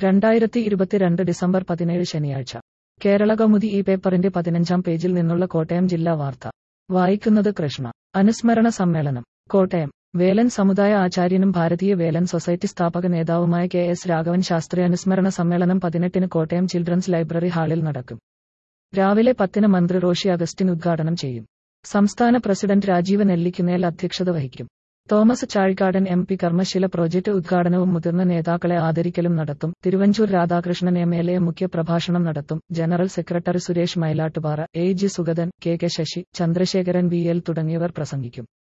രണ്ടായിരത്തി ഇരുപത്തിരണ്ട് ഡിസംബർ പതിനേഴ് ശനിയാഴ്ച കേരള കൗമുദി ഈ പേപ്പറിന്റെ പതിനഞ്ചാം പേജിൽ നിന്നുള്ള കോട്ടയം ജില്ലാ വാർത്ത വായിക്കുന്നത് കൃഷ്ണ അനുസ്മരണ സമ്മേളനം കോട്ടയം വേലൻ സമുദായ ആചാര്യനും ഭാരതീയ വേലൻ സൊസൈറ്റി സ്ഥാപക നേതാവുമായ കെ എസ് രാഘവൻ ശാസ്ത്രി അനുസ്മരണ സമ്മേളനം പതിനെട്ടിന് കോട്ടയം ചിൽഡ്രൻസ് ലൈബ്രറി ഹാളിൽ നടക്കും രാവിലെ പത്തിന് മന്ത്രി റോഷി അഗസ്റ്റിൻ ഉദ്ഘാടനം ചെയ്യും സംസ്ഥാന പ്രസിഡന്റ് രാജീവ് നെല്ലിക്കുന്നേൽ അധ്യക്ഷത വഹിക്കും Thomas Chazhikadan M P Karmashila project ഉദ്ഘാടനവും മുതിർന്ന നേതാക്കളെ ആദരിക്കലും നടത്തും Thiruvanchoor Radhakrishnan M L A മുഖ്യപ്രഭാഷണം നടത്തും general secretary Suresh Mylattupara A G Sugathan K K Sasi Chandrasekharan V L തുടങ്ങിയവർ പ്രസംഗിക്കും